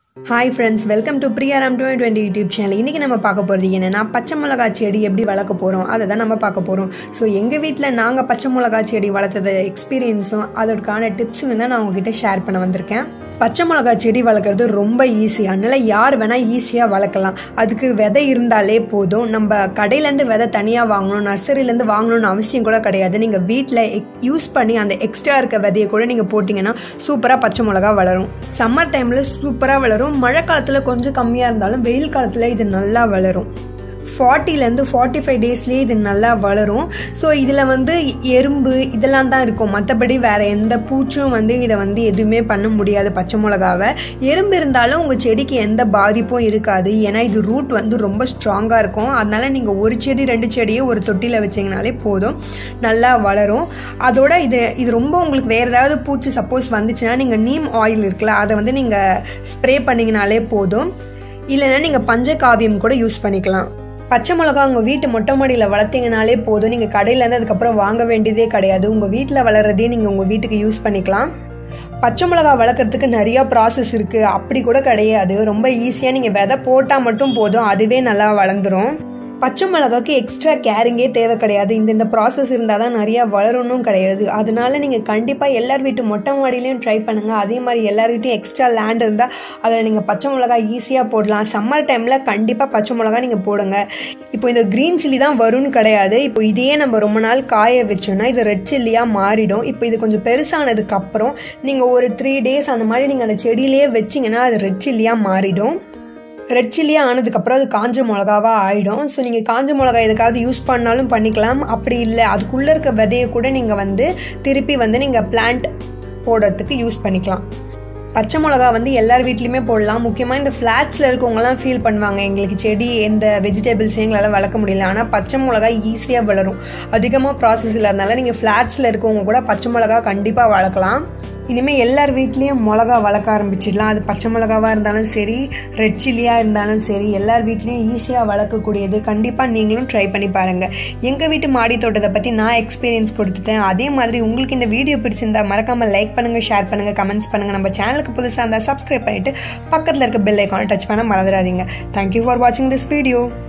hi friends welcome to Priyaram twenty twenty YouTube channel இன்றைக்கி நம்ம பார்க்க போகிறது என்னென்னா பச்சை மிளகா செடி எப்படி வளர்க்க போகிறோம் அதை தான் நம்ம பார்க்க போகிறோம் ஸோ எங்கள் வீட்டில் நாங்கள் பச்சை மிளகா செடி வளர்த்தது எக்ஸ்பீரியன்ஸும் அதற்கான டிப்ஸும் தான் நான் உங்ககிட்ட ஷேர் பண்ண வந்திருக்கேன் பச்சை மிளகா செடி வளர்க்குறது ரொம்ப ஈஸி அதனால் யார் வேணால் ஈஸியாக வளர்க்கலாம் அதுக்கு விதை இருந்தாலே போதும் நம்ம கடையிலேருந்து விதை தனியாக வாங்கணும் நர்சரியிலேருந்து வாங்கணும்னு அவசியம் கூட கிடையாது நீங்கள் வீட்டில் யூஸ் பண்ணி அந்த எக்ஸ்ட்ரா இருக்க விதையை கூட நீங்கள் போட்டிங்கன்னா சூப்பராக பச்சை மிளகா வளரும் சம்மர் டைமில் சூப்பராக வளரும் மழை காலத்தில் கொஞ்சம் கம்மியாக இருந்தாலும் வெயில் காலத்தில் இது நல்லா வளரும் ஃபார்ட்டிலேருந்து ஃபார்ட்டி ஃபைவ் டேஸ்லேயே இது நல்லா வளரும் ஸோ இதில் வந்து எறும்பு இதெல்லாம் தான் இருக்கும் மற்றபடி வேறு எந்த பூச்சும் வந்து இதை வந்து எதுவுமே பண்ண முடியாது பச்சை மிளகாவை எறும்பு இருந்தாலும் உங்கள் செடிக்கு எந்த பாதிப்பும் இருக்காது ஏன்னா இது ரூட் வந்து ரொம்ப ஸ்ட்ராங்காக இருக்கும் அதனால் நீங்கள் ஒரு செடி ரெண்டு செடியை ஒரு தொட்டியில் வச்சிங்கனாலே போதும் நல்லா வளரும் அதோட இது இது ரொம்ப உங்களுக்கு வேறு ஏதாவது பூச்சி சப்போஸ் வந்துச்சுன்னா நீங்கள் நீம் ஆயில் இருக்குல்ல அதை வந்து நீங்கள் ஸ்ப்ரே பண்ணிங்கனாலே போதும் இல்லைன்னா நீங்கள் பஞ்சகாவியம் கூட யூஸ் பண்ணிக்கலாம் பச்சை மிளகா உங்கள் வீட்டு மொட்டை மாடியில் வளர்த்தீங்கனாலே போதும் நீங்கள் கடையிலேருந்து அதுக்கப்புறம் வாங்க வேண்டியதே கிடையாது உங்கள் வீட்டில் வளர்றதே நீங்கள் உங்கள் வீட்டுக்கு யூஸ் பண்ணிக்கலாம் பச்சை மிளகா வளர்க்குறதுக்கு நிறையா ப்ராசஸ் இருக்குது அப்படி கூட கிடையாது ரொம்ப ஈஸியாக நீங்கள் விதை போட்டால் மட்டும் போதும் அதுவே நல்லா வளர்ந்துடும் பச்சை மிளகாக்கு எக்ஸ்ட்ரா கேரிங்கே தேவை கிடையாது இந்த இந்த ப்ராசஸ் இருந்தால் தான் நிறையா வளரணும் கிடையாது அதனால நீங்கள் கண்டிப்பாக எல்லார் வீட்டு மொட்டை மாடியிலையும் ட்ரை பண்ணுங்கள் அதே மாதிரி எல்லார் வீட்டையும் எக்ஸ்ட்ரா லேண்ட் இருந்தால் அதில் நீங்கள் பச்சை மிளகா ஈஸியாக போடலாம் சம்மர் டைமில் கண்டிப்பாக பச்சை மிளகா நீங்கள் போடுங்க இப்போ இந்த க்ரீன் சில்லி தான் வரும்னு கிடையாது இப்போ இதையே நம்ம ரொம்ப நாள் காய வச்சோன்னா இது ரெட் சில்லியாக மாறிடும் இப்போ இது கொஞ்சம் பெருசானதுக்கு அப்புறம் நீங்கள் ஒரு த்ரீ டேஸ் அந்த மாதிரி நீங்கள் அந்த செடியிலேயே வச்சிங்கன்னா அது ரெட் சில்லியாக மாறிடும் ரெட் சில்லியாக ஆனதுக்கப்புறம் அது காஞ்ச மிளகாவாக ஆகிடும் ஸோ நீங்கள் காஞ்ச மிளகா எதுக்காவது யூஸ் பண்ணாலும் பண்ணிக்கலாம் அப்படி இல்லை அதுக்குள்ளே இருக்க விதையை கூட நீங்கள் வந்து திருப்பி வந்து நீங்கள் பிளான்ட் போடுறதுக்கு யூஸ் பண்ணிக்கலாம் பச்சை மிளகா வந்து எல்லார் வீட்லேயுமே போடலாம் முக்கியமாக இந்த ஃப்ளாட்ஸில் இருக்கவங்கலாம் ஃபீல் பண்ணுவாங்க எங்களுக்கு செடி எந்த வெஜிடபிள்ஸையும் எங்களால் வளர்க்க முடியல ஆனால் பச்சை மிளகா ஈஸியாக வளரும் அதிகமாக ப்ராசஸ் இல்லாதனால நீங்கள் ஃப்ளாட்ஸில் இருக்கவங்க கூட பச்சை மிளகா கண்டிப்பாக வளர்க்கலாம் இனிமேல் எல்லார் வீட்லேயும் மிளகா வளர்க்க ஆரம்பிச்சிடலாம் அது பச்சை மிளகாவாக இருந்தாலும் சரி ரெட் சில்லியாக இருந்தாலும் சரி எல்லார் வீட்லேயும் ஈஸியாக வளர்க்கக்கூடியது கண்டிப்பாக நீங்களும் ட்ரை பண்ணி பாருங்கள் எங்கள் வீட்டு மாடி தோட்டத்தை பற்றி நான் எக்ஸ்பீரியன்ஸ் கொடுத்துட்டேன் அதே மாதிரி உங்களுக்கு இந்த வீடியோ பிடிச்சிருந்தா மறக்காமல் லைக் பண்ணுங்கள் ஷேர் பண்ணுங்கள் கமெண்ட்ஸ் பண்ணுங்கள் நம்ம சேனலுக்கு புதுசாக இருந்தால் சப்ஸ்கிரைப் பண்ணிவிட்டு பக்கத்தில் இருக்க பெல் ஐக்கானை டச் பண்ண மறந்துடாதீங்க தேங்க்யூ ஃபார் வாட்சிங் திஸ் வீடியோ